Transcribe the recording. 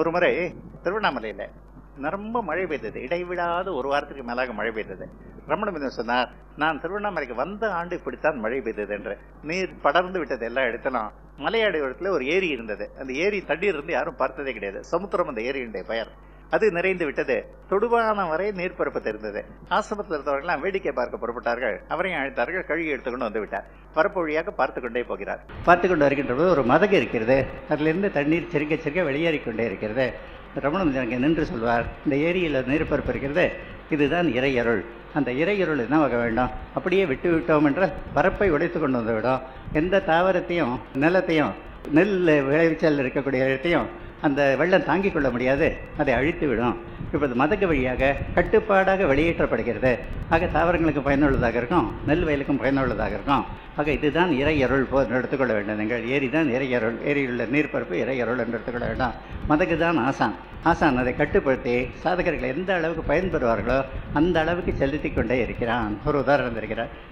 ஒரு முறை திருவண்ணாமலையில் ரொம்ப மழை பெய்தது இடைவிடாத ஒரு வாரத்துக்கு மேலாக மழை பெய்தது ரமணமிதம் சொன்னார் நான் திருவண்ணாமலைக்கு வந்த ஆண்டு இப்படித்தான் மழை பெய்தது என்று நீர் படர்ந்து விட்டது எல்லா இடத்திலும் மலையடிவாரத்தில் ஒரு ஏரி இருந்தது அந்த ஏரி தண்ணீர் இருந்து யாரும் பார்த்ததே கிடையாது சமுத்திரம் அந்த ஏரியுடைய பெயர் அது நிறைந்து விட்டது தொடுவான வரை நீர்ப்பரப்பு தெரிந்தது ஆசிரமத்தில் இருந்தவர்கள்லாம் வேடிக்கை பார்க்க புறப்பட்டார்கள் அவரையும் அழைத்தார்கள் கழுகி எடுத்துக்கொண்டு வந்து விட்டார் பரப்பு வழியாக பார்த்து கொண்டே போகிறார் பார்த்து கொண்டு வருகின்ற போது ஒரு மதகு இருக்கிறது அதிலிருந்து தண்ணீர் சிரிக்க சிரிக்க வெளியேறிக் கொண்டே இருக்கிறது ரமணன் அங்கே நின்று சொல்வார் இந்த ஏரியில் நீர்ப்பரப்பு இருக்கிறது இதுதான் இறையருள் அந்த இறையருள் என்னவாக வேண்டும் அப்படியே விட்டு விட்டோம் என்ற பரப்பை உடைத்து கொண்டு வந்து விடும் எந்த தாவரத்தையும் நிலத்தையும் நெல் விளைவிச்சல் இருக்கக்கூடிய இடத்தையும் அந்த வெள்ளம் தாங்கிக் கொள்ள முடியாது அதை அழித்து விடும் இப்போது மதகு வழியாக கட்டுப்பாடாக வெளியேற்றப்படுகிறது ஆக தாவரங்களுக்கு பயனுள்ளதாக இருக்கும் நெல் வயலுக்கும் பயனுள்ளதாக இருக்கும் ஆக இதுதான் இறையருள் போல் எடுத்துக்கொள்ள வேண்டும் நீங்கள் ஏரி தான் இறையருள் ஏரியுள்ள நீர்ப்பரப்பு இறையருள் என்று எடுத்துக்கொள்ள வேண்டாம் மதகு தான் ஆசான் ஆசான் அதை கட்டுப்படுத்தி சாதகர்கள் எந்த அளவுக்கு பயன்பெறுவார்களோ அந்த அளவுக்கு செலுத்தி கொண்டே இருக்கிறான் ஒரு உதாரணம் இருக்கிறார்